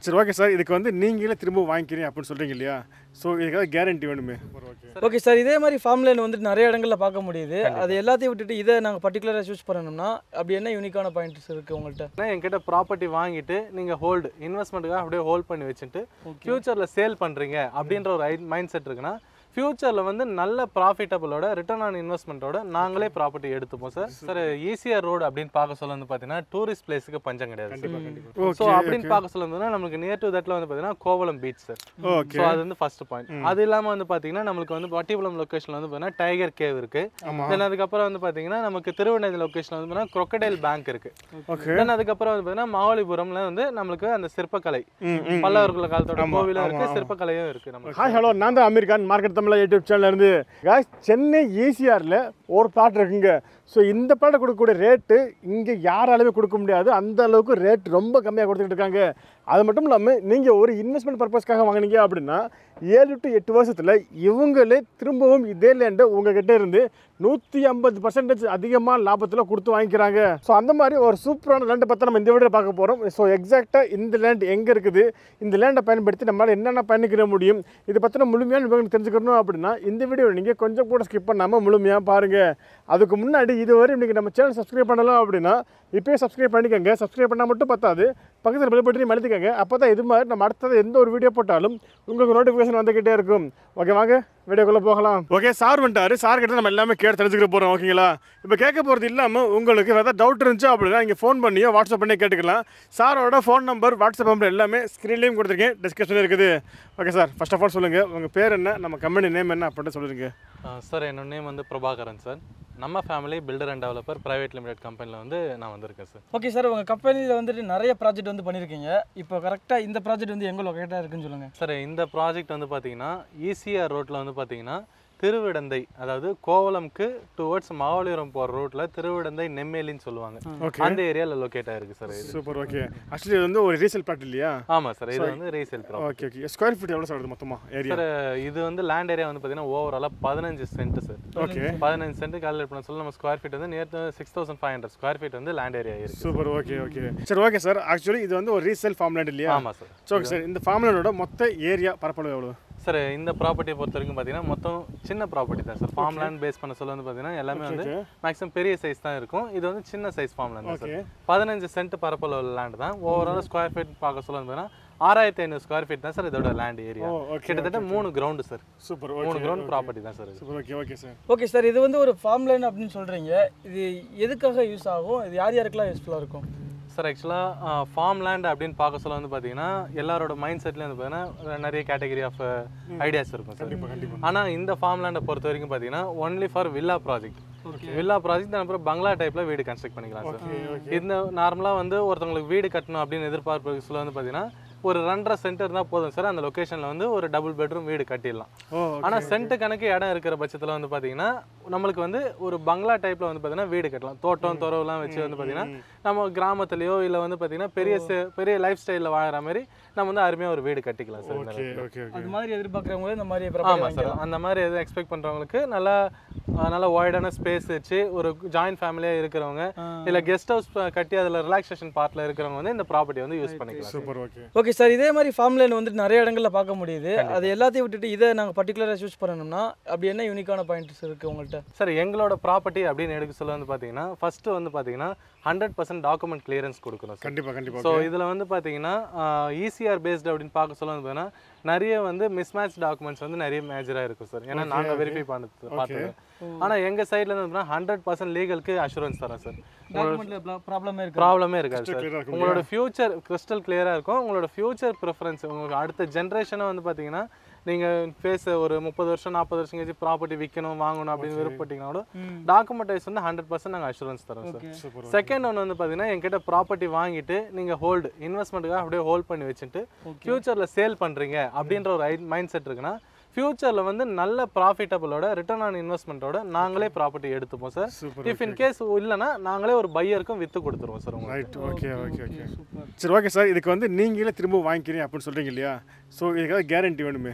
சரி okay sir இதுக்கு வந்து நீங்களே திரும்ப வாங்கிக்கிறீங்க அப்படின்னு சொல்கிறீங்க இல்லையா ஸோ இதுக்காக கேரண்டி வேணுமே ஓகே ஓகே சார் இதே மாதிரி ஃபார்ம் லேண்ட் வந்துட்டு நிறைய இடங்களில் பார்க்க முடியுது அது எல்லாத்தையும் விட்டுட்டு இதை நாங்கள் பர்டிகுலராக சூஸ் பண்ணணும்னா அப்படி என்ன யூனிக்கான பாயிண்ட்ஸ் இருக்குது உங்கள்கிட்ட ஆனால் என்கிட்ட ப்ராப்பர்ட்டி வாங்கிட்டு நீங்கள் ஹோல்டு இன்வெஸ்ட்மெண்ட்டுக்காக அப்படியே ஹோல்ட் பண்ணி வச்சுட்டு ஃப்யூச்சரில் சேல் பண்ணுறீங்க அப்படின்ற ஒரு மைண்ட் செட் இருக்குன்னா ஃப்யூச்சரில் வந்து நல்ல ப்ராஃபிட்டபிளோட ரிட்டர்ன் ஆன் இன்வெஸ்ட்மெண்ட்டோட நாங்களே ப்ராப்பர்ட்டி எடுத்துப்போம் சார் சார் ஈசிஆர் ரோடு அப்படின்னு பார்க்க சொல்ல வந்து பார்த்தீங்கன்னா டூரிஸ்ட் பிளேஸுக்கு பஞ்சம் கிடையாது ஸோ அப்படின்னு பார்க்க சொல்ல வந்து நமக்கு நியர் டு தட்ல வந்து பார்த்தீங்கன்னா Kovalam beach sir okay so அது வந்து ஃபர்ஸ்ட் பாயிண்ட் அது இல்லாமல் வந்து பார்த்தீங்கன்னா நம்மளுக்கு வந்து பட்டிபுலம் லொக்கேஷனில் வந்து பார்த்தீங்கன்னா டைகர் கேவ் இருக்கு தென் அதுக்கப்புறம் வந்து பார்த்தீங்கன்னா நமக்கு திருவண்ணாமலை லொக்கேஷனில் வந்து பார்த்தீங்கன்னா crocodile பேங்க் இருக்கு ஓகே தென் அதுக்கப்புறம் வந்து பார்த்தீங்கன்னா மகாபலிபுரம்ல வந்து நம்மளுக்கு அந்த சிற்பக்கலை பல்லவர்கள் காலத்தோட கோவிலும் இருக்கு சிற்பக்கலையும் இருக்கு நமக்கு ஹாய் ஹலோ நான் தான் அமீர்கான் மார்க்கெட் தமிழ் யூடியூப் சேனல்ல இருந்து guys, சென்னை ஈசிஆரில் ஒரு பிளாட் இருக்குங்க ஸோ இந்த பிளாட் கொடுக்கக்கூடிய ரேட்டு இங்கே யாராலுமே கொடுக்க முடியாது அந்த அளவுக்கு ரேட் ரொம்ப கம்மியாக கொடுத்துக்கிட்டு இருக்காங்க அது மட்டும் இல்லாமல் நீங்கள் ஒரு இன்வெஸ்ட்மெண்ட் பர்பஸ்க்காக வாங்குனீங்க அப்படின்னா ஏழு டு எட்டு வருஷத்தில் இவங்களே திரும்பவும் இதே லேண்டை உங்ககிட்ட இருந்து நூற்றி ஐம்பது பர்சன்டேஜ் அதிகமாக லாபத்தில் கொடுத்து வாங்கிக்கிறாங்க ஸோ அந்த மாதிரி ஒரு சூப்பரான லேண்டை பற்றி நம்ம இந்த வீடியோ பார்க்க போகிறோம் ஸோ எக்ஸாக்டாக இந்த லேண்ட் எங்கே இருக்குது இந்த லேண்டை பயன்படுத்தி நம்மளால் என்னென்ன பயணிக்கிற முடியும் இதை பற்றின முழுமையான விவரம் தெரிஞ்சுக்கணும் அப்படின்னா இந்த வீடியோ நீங்கள் கொஞ்சம் கூட ஸ்கிப் பண்ணாமல் முழுமையாக பாருங்கள் அதுக்கு முன்னாடி இதுவரை இன்றைக்கி நம்ம சேனல் சப்ஸ்கிரைப் பண்ணலாம் அப்படின்னா இப்போயே சப்ஸ்கிரைப் பண்ணிக்கோங்க சப்ஸ்கிரைப் பண்ணால் மட்டும் பத்தாது பக்கத்தில் பெல் பட்டனையும் அழுத்திக்கோங்க அப்போ தான் இது மாதிரி நம்ம அடுத்தது எந்த ஒரு வீடியோ போட்டாலும் உங்களுக்கு நோட்டிஃபிகேஷன் வந்துக்கிட்டே இருக்கும் ஓகே வாங்க வீடியோக்குள்ளே போகலாம் ஓகே சார் வந்துட்டாரு சார் கிட்ட நம்ம எல்லாமே கேட்டு தெரிஞ்சுக்க போகிறோம் ஓகேங்களா இப்போ கேட்க போகிறது இல்லாமல் உங்களுக்கு ஏதாவது டவுட் இருந்துச்சு அப்படின்னா நீங்கள் ஃபோன் பண்ணியோ வாட்ஸ்அப் பண்ணி கேட்டுக்கலாம் சாரோட ஃபோன் நம்பர் வாட்ஸ்அப் நம்பர் எல்லாமே ஸ்க்ரீன்லேயும் கொடுத்துருக்கேன் டிஸ்கிரிப்ஷனில் இருக்குது okay sir first of all சொல்லுங்கள் உங்கள் பேர் என்ன நம்ம கம்பெனி நேம் என்ன அப்படின்னு சொல்லுங்க சார் என்னோட நேம் வந்து பிரபாகரன் சார் நம்ம family builder and developer private limited கம்பெனியில் வந்து நான் வந்திருக்கேன் சார் ஓகே சார் உங்கள் கம்பெனியில் வந்துட்டு நிறைய ப்ராஜெக்ட் வந்து பண்ணியிருக்கீங்க இப்போ கரெக்டாக இந்த ப்ராஜெக்ட் வந்து எங்கே லொக்கேட்டாக இருக்குன்னு சொல்லுங்கள் சார் இந்த ப்ராஜெக்ட் வந்து பார்த்தீங்கன்னா ஈசிஆர் ரோட்டில் வந்து பார்த்தீங்கன்னா திருவிடந்தை அதாவது கோவலம்க்கு டுவர்ட்ஸ் மகாபலிபுரம் போகிற ரோட்டில் திருவிடந்தை நெம்மேலின்னு சொல்லுவாங்க ஓகே அந்த ஏரியாவில் லொக்கேட் ஆயிருக்கு சார் இது சூப்பர் ஓகே ஆக்சுவலி இது வந்து ஒரு ரீசேல் பிளாட் இல்லையா ஆமாம் சார் இது வந்து resale property okay okay square feet எவ்வளோ சார் வருது மொத்தமாக ஏரியா சார் இது வந்து லேண்ட் ஏரியா வந்து பார்த்தீங்கன்னா ஓவராலாக பதினஞ்சு சென்ட் சார் ஓகே பதினஞ்சு சென்ட் கால்குலேட் பண்ண சொல்ல நம்ம ஸ்கொயர் ஃபீட் வந்து near six thousand five hundred square feet வந்து லேண்ட் ஏரியா இருக்கு சூப்பர் ஓகே ஓகே சரி ஓகே சார் ஆக்சுவலி இது வந்து ஒரு ரீசேல் ஃபார்ம் லேண்ட் இல்லையா ஆமாம் சார் ஸோ ஓகே சார் இந்த ஃபார்ம் லேண்டோட மொத்த ஏரியா பரப்பளவு எவ்வளோ சார் இந்த ப்ராப்பர்ட்டியை பொறுத்த வரைக்கும் பார்த்தீங்கன்னா மொத்தம் சின்ன ப்ராப்பர்ட்டி தான் சார் ஃபார்ம் லேண்ட் பேஸ் பண்ண சொல்ல வந்து பார்த்தீங்கன்னா எல்லாமே வந்து okay. மேக்ஸிமம் பெரிய சைஸ் தான் இருக்கும் இது வந்து சின்ன சைஸ் ஃபார்ம் லேண்ட் தான் ஓகே சார் பதினஞ்சு சென்ட் பரப்பளவு லேண்ட் தான் ஓவரால் ஸ்கொயர் ஃபீட் பார்க்க சொல்ல வந்து பார்த்தீங்கன்னா ஆறாயிரத்தி ஐநூறு ஸ்கொயர் ஃபீட் தான் சார் இதோட லேண்ட் ஏரியா ஓ ஓகே கிட்டத்தட்ட மூணு கிரவுண்டு சார் சூப்பர் மூணு ஓகே கிரவுண்ட் ப்ராப்பர்ட்டி தான் சார் இது super okay okay sir okay sir இது வந்து ஒரு ஃபார்ம் லைன் அப்படின்னு சொல்கிறீங்க இது எதுக்காக யூஸ் ஆகும் இது யார் யாருக்கெல்லாம் யூஸ்ஃபுல்லாக இருக்கும் சார் ஆக்சுவலாக ஃபார்ம் லேண்ட் அப்படின்னு பார்க்க சொல்ல வந்து பார்த்தீங்கன்னா எல்லாரோட மைண்ட் செட்லேயும் வந்து பார்த்தீங்கன்னா நிறைய கேட்டகரி ஆஃப் ஐடியாஸ் இருக்கும் சார் கண்டிப்பா ஆனால் இந்த ஃபார்ம் லேண்டை பொறுத்த வரைக்கும் பார்த்தீங்கன்னா only for villa project villa project அப்புறம் பங்களா டைப்பில் வீடு கன்ஸ்ட்ரக்ட் பண்ணிக்கலாம் சார் இந்த நார்மலாக வந்து ஒருத்தவங்களுக்கு வீடு கட்டணும் அப்படின்னு எதிர்பார்ப்பு சொல்ல வந்து பார்த்தீங்கன்னா ஒரு ரெண்டரை சென்ட் இருந்தால் போதும் சார் அந்த லொக்கேஷனில் வந்து ஒரு டபுள் பெட்ரூம் வீடு கட்டிடலாம் ஓ ஆனால் சென்ட் கணக்கு இடம் இருக்கிற பட்சத்தில் வந்து பார்த்தீங்கன்னா நம்மளுக்கு வந்து ஒரு பங்களா டைப்பில் வந்து பார்த்தீங்கன்னா வீடு கட்டலாம் தோட்டம் துறவுலாம் வச்சு வந்து பார்த்தீங்கன்னா நம்ம கிராமத்துலேயோ இல்லை வந்து பார்த்தீங்கன்னா பெரிய se- பெரிய லைஃப் ஸ்டைலில் வாங்குற மாதிரி நம்ம வந்து அருமையாக ஒரு வீடு கட்டிக்கலாம் சார் இந்த ஓகே ஓகே ஓகே அது மாதிரி எதிர்பார்க்குறவங்க இந்த மாதிரி ஆமாம் ப்ராப்பர்ட்டி சார் அந்த மாதிரி எதுவும் எக்ஸ்பெக்ட் பண்ணுறவங்களுக்கு நல்லா அஹ், நல்லா ஒய்டான ஸ்பேஸ் வச்சு ஒரு ஜாயின்ட் ஃபேமிலியாக இருக்கிறவங்க இல்லை கெஸ்ட் ஹவுஸ் கட்டி அதில் ரிலாக்ஸேஷன் பார்ட்டில் இருக்கிறவங்க வந்து இந்த ப்ராப்பர்ட்டி வந்து யூஸ் பண்ணிக்கலாம் sir. Super okay okay sir இதே மாதிரி ஃபார்ம் லைன் வந்துட்டு நிறைய இடங்களில் பார்க்க முடியுது அது எல்லாத்தையும் விட்டுட்டு இதை நாங்கள் பர்டிகுலராக சூஸ் பண்ணணும்னா அப்படி என்ன யூனிக்கான பாயிண்ட்ஸ் இருக்குது உங்கள்கிட்ட சார் எங்களோட ப்ராப்பர்ட்டி அப்படின்னு எடுக்க சொல்ல வந்து பார்த்தீங்கன்னா ஃபஸ்ட்டு வந்து பார்த்தீங்கன்னா ஹண்ட்ரட் பர்சன்ட் டாக்குமெண்ட் கிளியரன்ஸ் கொடுக்கணும் சார் கண்டிப்பா கண்டிப்பா ஸோ இதில் வந்து பார்த்தீங்கன்னா ஈசிஆர் பேஸ்டு அப்படின்னு பார்க்க சொல்ல வந்து பார்த்தீங்கன்னா நிறைய வந்து மிஸ்மேட்ச் டாக்குமெண்ட்ஸ் வந்து நிறைய மேஜராக இருக்கும் சார் ஏன்னா நாங்கள் வெரிஃபை பண்ணது பார்த்தது ஆனால் எங்கள் சைடில் இருந்து பார்த்தீங்கன்னா ஹண்ட்ரட் பர்சன்ட் லீகலுக்கு அஷூரன்ஸ் தரோம் சார் டாக்குமெண்ட்டில் ப்ராப்ளமே இருக்குது ப்ராப்ளமே இருக்காது சார் clear ஆ இருக்கும் உங்களோட ஃபியூச்சர் கிறிஸ்டல் கிளியராக இருக்கும் உங்களோட ஃபியூச்சர் ப்ரிஃபரன்ஸ் உங்களுக்கு அடுத்த ஜென்ரேஷனை வந்து பார்த்தீங்கன்னா நீங்கள் ஃபேஸ் ஒரு முப்பது வருஷம் நாற்பது வருஷம் கழிச்சு ப்ராப்பர்ட்டி விற்கணும் வாங்கணும் அப்படின்னு விருப்பப்பட்டீங்கன்னா கூட டாக்குமெண்டைஸ் வந்து ஹண்ட்ரட் பர்சன்ட் நாங்கள் அஷூரன்ஸ் தரோம் சார் சூப்பர் செகண்ட் ஒன்று வந்து பார்த்தீங்கன்னா என்கிட்ட ப்ராப்பர்ட்டி வாங்கிட்டு நீங்கள் ஹோல்டு இன்வெஸ்ட்மெண்ட்டுக்காக அப்படியே ஹோல்ட் பண்ணி வச்சுட்டு ஃபியூச்சரில் சேல் பண்ணுறீங்க அப்படின்ற ஒரு மைண்ட் செட் இருக்குன்னா ஃபியூச்சரில் வந்து நல்ல ப்ராஃபிட்டபிளோட ரிட்டர்ன் ஆன் இன்வெஸ்ட்மெண்ட்டோட நாங்களே ப்ராப்பர்ட்டி எடுத்துப்போம் sir super if in case இல்லைன்னா நாங்களே ஒரு பையருக்கும் வித்து கொடுத்துருவோம் சார் உங்களுக்கு ரைட் ஓகே ஓகே ஓகே சரி ஓகே சார் இதுக்கு வந்து நீங்களே திரும்ப வாங்கிக்கிறீங்க அப்படின்னு சொல்றீங்க இல்லையா ஸோ இதுக்காக கேரண்டி வேணுமே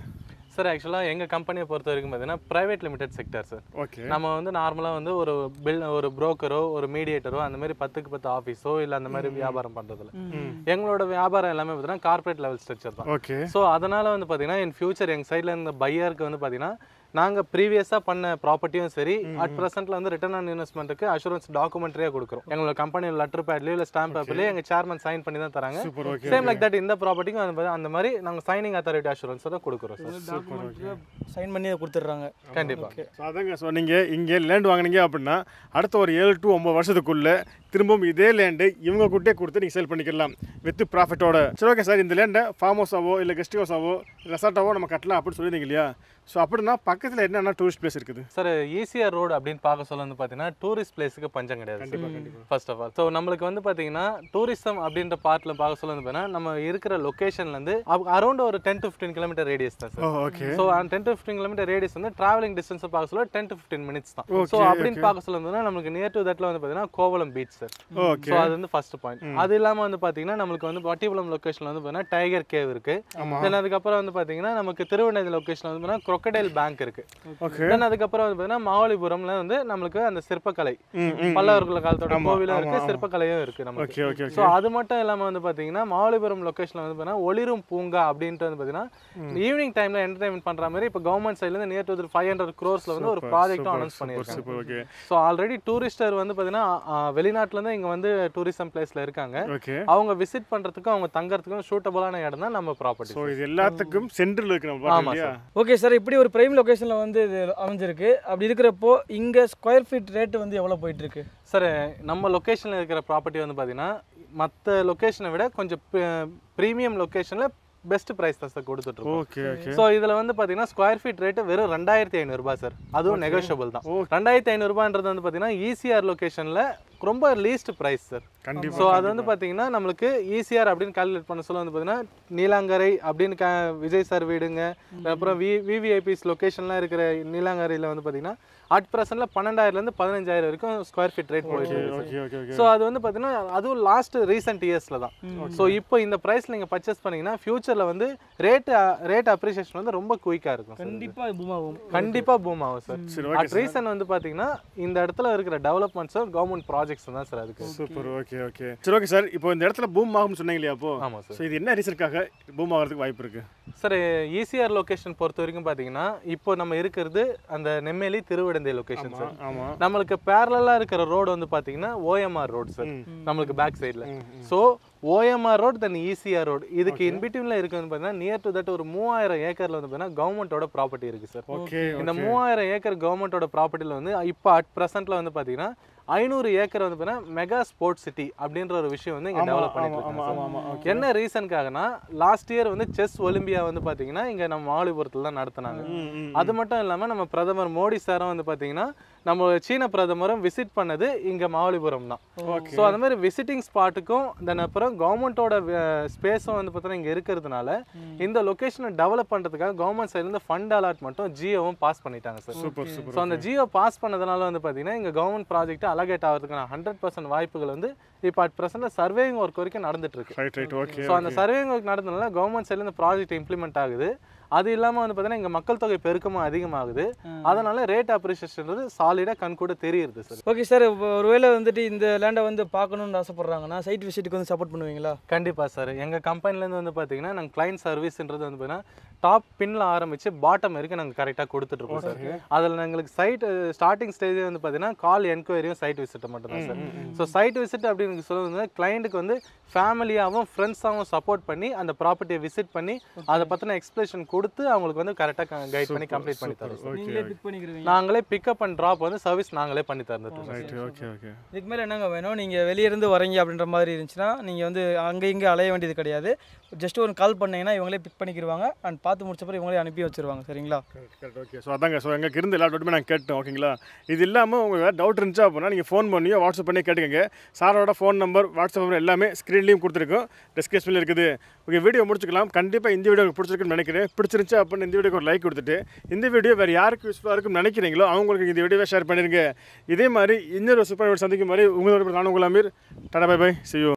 சார் ஆக்சுவலாக எங்கள் கம்பெனியை பொறுத்த வரைக்கும் பார்த்தீங்கன்னா private limited sector sir okay நம்ம வந்து நார்மலாக வந்து ஒரு பில் ஒரு புரோக்கரோ ஒரு மீடியேட்டரோ அந்த மாதிரி பத்துக்கு பத்து ஆஃபீஸோ இல்லை அந்த மாதிரி வியாபாரம் பண்ணுறதுல எங்களோட வியாபாரம் எல்லாமே பார்த்தீங்கன்னா கார்ப்பரேட் லெவல் ஸ்ட்ரக்சர் தான் ஓகே ஸோ அதனால் வந்து பார்த்தீங்கன்னா இன் ஃபியூச்சர் எங்கள் சைடில் இருந்த பையருக்கு வந்து பார்த்தீங்கன்னா நாங்கள் ப்ரீவியஸாக பண்ண ப்ராப்பர்ட்டியும் சரி அட் ப்ரெசென்ட்டில் வந்து ரிட்டர்ன் ஆன் இன்வெஸ்ட்மெண்ட்டுக்கு அஷூரன்ஸ் டாக்குமெண்ட்ரியாக கொடுக்குறோம் எங்களோட கம்பெனியில் லெட்டர் பேட்லேயோ இல்லை ஸ்டாம்ப் பேப்பர்லேயோ எங்கள் சேர்மன் சைன் பண்ணி தான் தராங்க super okay same like that இந்த ப்ராப்பர்ட்டிக்கும் அந்த மாதிரி- அந்த மாதிரி நாங்கள் சைனிங் அத்தாரிட்டி அஷூரன்ஸோட கொடுக்குறோம் சார் சைன் பண்ணி அதை கொடுத்துட்றாங்க கண்டிப்பாக ஸோ அதாங்க ஸோ நீங்கள் இங்கே லேண்ட் வாங்குனீங்க அப்படின்னா அடுத்த ஒரு ஏழு டு ஒம்பது வருஷத்துக்குள்ளே திரும்பவும் இதே லேண்டு இவங்க கிட்டே கொடுத்து நீங்கள் சேல் பண்ணிக்கலாம் வித் ப்ராஃபிட்டோட சரி ஓகே சார் இந்த லேண்டை ஃபார்ம் ஹவுஸாவோ இல்லை கெஸ்ட் ஹவுஸாவோ ரெசார்ட்டாவோ நம்ம கட்டலாம் அப்படின்னு சொல்லியிருந்தீங்க இல்லையா ஸோ அப்படின்னா பக்கத்தில் என்னென்ன டூரிஸ்ட் பிளேஸ் இருக்குது சார் ஈசிஆர் ரோடு அப்படின்னு பார்க்க சொல்ல வந்து பார்த்தீங்கன்னா டூரிஸ்ட் பிளேஸுக்கு பஞ்சம் கிடையாது ஃபர்ஸ்ட் ஆஃப் ஆல் ஸோ நம்மளுக்கு வந்து பார்த்தீங்கன்னா டூரிசம் அப்படின்ற பார்ட்டில் பார்க்க சொல்ல வந்து பார்த்தீங்கன்னா நம்ம இருக்கிற லொக்கேஷன்லேருந்து அரௌண்ட் ஒரு ten to fifteen kilometre radius தான் ஓ சார் ஓகே ஸோ அந்த ten to fifteen kilometre radius வந்து டிராவலிங் டிஸ்டன்ஸ் பார்க்க சொல்ல டென் டு ஃபிஃப்டின் மினிட்ஸ் தான் ஸோ Okay, அப்படின்னு பார்க்க சொல்ல வந்து நமக்கு நியர் டு தட்ல வந்து பார்த்தீங்கன்னா Kovalam beach sir okay so அது வந்து ஃபர்ஸ்ட் பாயிண்ட் அது இல்லாமல் வந்து பார்த்தீங்கன்னா நம்மளுக்கு வந்து வட்டிபுலம் லொக்கேஷனில் வந்து பார்த்தீங்கன்னா டைகர் கேவ் இருக்கு ஆமாம் தென் அதுக்கப்புறம் வந்து பார்த்தீங்கன்னா நமக்கு திருவண்ணாமலை லொக்கேஷனில் வந்து பார்த்தீங்கன்னா crocodile பேங்க் இருக்கு ஓகே தென் அதுக்கப்புறம் வந்து பார்த்தீங்கன்னா மகாபலிபுரம்ல வந்து நம்மளுக்கு அந்த சிற்பக்கலை ம் ம் பல்லவர்கள் காலத்தோட ஆமா, கோவிலும் ஆமா, இருக்கு ஆமா. சிற்பக்கலையும் இருக்கு நமக்கு ஓகே ஓகே ஸோ அது மட்டும் இல்லாமல் வந்து பார்த்தீங்கன்னா மகாபலிபுரம் லொக்கேஷனில் வந்து பார்த்தீங்கன்னா ஒளிரும் பூங்கா அப்படின்ட்டு வந்து பார்த்தீங்கன்னா ஈவினிங் டைமில் என்டர்டைன்மெண்ட் பண்ணுற மாதிரி இப்போ கவர்மெண்ட் சைட்லேருந்து நியர் டு ஃபைவ் ஹண்ட்ரட் க்ரோர்ஸில் வந்து ஒரு ப்ராஜெக்ட்டும் அனௌன்ஸ் பண்ணியிருக்காங்க super okay so already tourists வந்து பார்த்தீங்கன்னா வெளிநாட்டிலேருந்து இங்கே வந்து டூரிசம் பிளேஸில் இருக்காங்க ஓகே அவங்க விசிட் பண்ணுறதுக்கும் அவங்க தங்குறதுக்கும் சூட்டபுளான இடம் தான் நம்ம ப்ராப்பர்ட்டி ஸோ இது எல்லாத்துக்கும் சென்டரில் இருக்கு நம்ம ஆமா பார்க்க இல்லையா ஓகே சார் இப்படி ஒரு பிரைம் லொகேஷனில் வந்து இது அமைஞ்சிருக்கு அப்படி இருக்கிறப்போ இங்கே ஸ்கொயர் ஃபீட் ரேட்டு வந்து எவ்வளோ போயிட்டு இருக்கு சார் நம்ம லொக்கேஷனில் இருக்கிற ப்ராப்பர்ட்டி வந்து பார்த்தீங்கன்னா மற்ற லொக்கேஷனை விட கொஞ்சம் ப்ரீமியம் லொக்கேஷனில் பெஸ்ட் ப்ரைஸ் தான் சார் கொடுத்துட்ருக்கோம் ஓகே ஓகே ஸோ இதில் வந்து பார்த்தீங்கன்னா ஸ்கொயர் ஃபீட் ரேட்டு வெறும் ரெண்டாயிரத்தி ஐநூறுரூபா சார் அதுவும் நெகோஷியபிள் தான் Okay. ரெண்டாயிரத்தி ஐநூறுரூபான்றது வந்து பார்த்தீங்கன்னா ஈசிஆர் லொக்கேஷனில் ரொம்ப லீஸ்ட் ப்ரைஸ் சார் கண்டிப்பா ஸோ அது வந்து பார்த்தீங்கன்னா நம்மளுக்கு ஈசிஆர் அப்படின்னு கால்குலேட் பண்ண சொல்ல வந்து பார்த்தீங்கன்னா நீலாங்கரை அப்படின்னு க விஜய் சார் வீடுங்க அப்புறம் வி விவிஐபிஸ் லொக்கேஷன்லாம் இருக்கிற நீலாங்கரையில் வந்து பார்த்தீங்கன்னா அட் ப்ரெசென்ட்டில் பன்னெண்டாயிரம்லேருந்து பதினஞ்சாயிரம் வரைக்கும் ஸ்கொயர் ஃபீட் ரேட் போயிட்டு இருக்கு ஓகே ஓகே ஓகே ஸோ அது வந்து பார்த்தீங்கன்னா அதுவும் லாஸ்ட் ரீசெண்ட் இயர்ஸில் தான் ஸோ இப்போ இந்த ப்ரைஸில் நீங்கள் பர்ச்சேஸ் பண்ணீங்கன்னா ஃபியூச்சரில் வந்து ரேட் ரேட் அப்ரிசியேஷன் வந்து ரொம்ப குயிக்காக இருக்கும் sir. கண்டிப்பாக பூம் ஆகும் கண்டிப்பா பூம் ஆகும் சார் சரி ஓகே அட் ரீசன் வந்து பாத்தீங்கன்னா இந்த இடத்துல இருக்கிற டெவலப்மெண்ட்ஸும் கவர்மெண்ட் ப்ராஜெக்ட்ஸ் தான் சார் அதுக்கு சூப்பர் ஓகே ஓகே சரி ஓகே சார் இப்போ இந்த இடத்துல பூம் ஆகும்னு சொன்னீங்க இல்லையா அப்போ ஆமா சார் ஸோ இது என்ன ரீசனுக்காக பூம் ஆகிறதுக்கு வாய்ப்பு இருக்கு சார் ஈசிஆர் லொகேஷன் பொறுத்த வரைக்கும் பாத்தீங்கன்னா இப்போ நம்ம இருக்கிறது அந்த நெம்மேலி திருவிடந்தை லொகேஷன் சார் ஆமா நம்மளுக்கு பேரலா இருக்கிற ரோடு வந்து பாத்தீங்கன்னா ஓஎம்ஆர் ரோடு சார் நம்மளுக்கு பேக் சைடில் so OMR road then ECR road இதுக்கு இன்பிட்வீனில் இருக்கு வந்து பார்த்தீங்கன்னா நியர் டு தட் ஒரு மூவாயிரம் ஏக்கர்ல வந்து பார்த்தீங்கன்னா கவர்மெண்ட்டோட ப்ராப்பர்ட்டி இருக்கு சார் ஓகே இந்த மூவாயிரம் ஏக்கர் கவர்மெண்ட்டோட ப்ராப்பர்ட்டியில் வந்து இப்போ அட் ப்ரெசென்ட்ல வந்து பார்த்தீங்கன்னா ஐநூறு ஏக்கர் வந்து பார்த்தீங்கன்னா மெகா ஸ்போர்ட்ஸ் சிட்டி அப்படின்ற ஒரு விஷயம் வந்து இங்கே டெவலப் பண்ணிட்டு ஆமா இருக்காங்க ஆமா sir. ஆமா ஓகே என்ன ரீசனுக்காகனா லாஸ்ட் இயர் வந்து செஸ் ஒலிம்பியா வந்து பார்த்தீங்கன்னா இங்கே நம்ம மாவலிபுரத்தில் தான் நடத்துனாங்க ம், ம். அது மட்டும் இல்லாமல் நம்ம பிரதமர் மோடி சாரும் வந்து பார்த்தீங்கன்னா நம்ம சீன பிரதமரும் விசிட் பண்ணது இங்கே மாவலிபுரம் தான் ஓகே ஸோ அந்த மாதிரி விசிட்டிங் ஸ்பாட்டுக்கும் தென் அப்புறம் கவர்மெண்ட்டோட ஸ்பேஸும் வந்து பார்த்தீங்கன்னா இங்கே இருக்கிறதுனால இந்த லொக்கேஷனை டெவலப் பண்ணுறதுக்காக கவர்மெண்ட் சைட்லேருந்து ஃபண்ட் அலாட் மட்டும் ஜியோவும் பாஸ் பண்ணிட்டாங்க சார் சூப்பர் சூப்பர் ஸோ அந்த ஜியோ பாஸ் பண்ணதுனால வந்து பார்த்தீங்கன்னா இங்கே கவர்மெண்ட் ப்ராஜெக்ட் அலகேட் ஆகிறதுக்கான ஹண்ட்ரட் பர்சன்ட் வாய்ப்புகள் வந்து இப்போ அட் ப்ரெசென்ட் சர்வேயிங் ஒர்க் வரைக்கும் நடந்துட்டு இருக்கு ரைட் ரைட் ஓகே ஸோ அந்த சர்வேயிங் ஒர்க் நடந்ததுனால கவர்மெண்ட் சைட்லேருந்து ப்ராஜெக்ட் இம்ப்ளிமெண்ட் ஆகுது அது இல்லாமல் வந்து பார்த்தீங்கன்னா இங்கே மக்கள் தொகை பெருக்கமும் அதிகமாகுது அதனால ரேட் அப்ரிசியேஷன்றது சாலிடாக கண் கூட தெரியுது சார் ஓகே சார் இப்போ ஒருவேளை வந்துட்டு இந்த லேண்டை வந்து பார்க்கணுன்னு ஆசைப்பட்றாங்கன்னா சைட் விசிட்டுக்கு வந்து சப்போர்ட் பண்ணுவீங்களா கண்டிப்பாக சார் எங்கள் கம்பெனிலேருந்து வந்து பார்த்தீங்கன்னா நாங்கள் கிளைண்ட் சர்வீஸ்ன்றது வந்து பார்த்தீங்கன்னா டாப் பின்ல ஆரம்பிச்சு பாட்டம் வரைக்கும் நாங்கள் கரெக்டாக கொடுத்துட்ருக்கோம் சார் அதில் எங்களுக்கு சைட் ஸ்டார்டிங் ஸ்டேஜே வந்து பார்த்தீங்கன்னா கால் என்கொயரியும் சைட் விசிட்டை மட்டும் தான் சார் ஸோ சைட் விசிட் அப்படின்னு சொல்லுவது கிளைண்ட்டுக்கு வந்து ஃபேமிலியாகவும் ஃப்ரெண்ட்ஸாகவும் சப்போர்ட் பண்ணி அந்த ப்ராப்பர்ட்டியை விசிட் பண்ணி அதை பற்றின எக்ஸ்பிளேஷன் கொடுத்து அவங்களுக்கு வந்து கரெக்டாக கைட் பண்ணி கம்ப்ளீட் பண்ணி தரோம் சார் நீங்களே பிக் பண்ணிக்கிறீங்க நாங்களே பிக்கப் அண்ட் ட்ராப் வந்து சர்வீஸ் நாங்களே பண்ணி தந்துட்டு ரைட் ஓகே ஓகே இதுக்கு மேலே என்னங்க வேணும் நீங்கள் வெளியிருந்து வரீங்க அப்படின்ற மாதிரி இருந்துச்சுன்னா நீங்கள் வந்து அங்கே இங்கே அலைய வேண்டியது கிடையாது ஜஸ்ட் ஒரு கால் பண்ணீங்கன்னா இவங்களே பிக் பண்ணிக்கிடுவாங்க அண்ட் பார்த்து முடிச்ச பிறகு இவங்களே அனுப்பி வச்சிருவாங்க சரிங்களா கரெக்ட் ஓகே ஸோ அதாங்க ஸோ எங்களுக்கு இருந்த எல்லா டவுட்டுமே நாங்கள் கேட்டோம் ஓகேங்களா இது இல்லாமல் உங்களுக்கு ஏதாவது டவுட் இருந்துச்சா அப்படின்னா நீங்கள் ஃபோன் பண்ணியோ வாட்ஸ்அப் பண்ணி கேட்டுக்கங்க சாரோட ஃபோன் நம்பர் வாட்ஸ்அப் நம்பர் எல்லாமே ஸ்க்ரீன்லேயும் கொடுத்துருக்கோம் டிஸ்கிரிப்ஷனில் இருக்குது ஓகே வீடியோ முடிச்சுக்கலாம் கண்டிப்பாக இந்த வீடியோ உங்களுக்கு பிடிச்சிருக்குன்னு நினைக்கிறேன் பிடிச்சிருந்துச்சு அப்படின்னு இந்த வீடியோக்கு ஒரு லைக் கொடுத்துட்டு இந்த வீடியோ வேறு யாருக்கு யூஸ்ஃபுல்லாக இருக்குன்னு நினைக்கிறீங்களோ அவங்களுக்கு இந்த வீடியோவை ஷேர் பண்ணிடுங்க இதே மாதிரி இன்னொரு சூப்பர் வீடியோ சந்திக்கும் மாதிரி உங்களோட நான் உங்கள் Aamir tata bye bye see you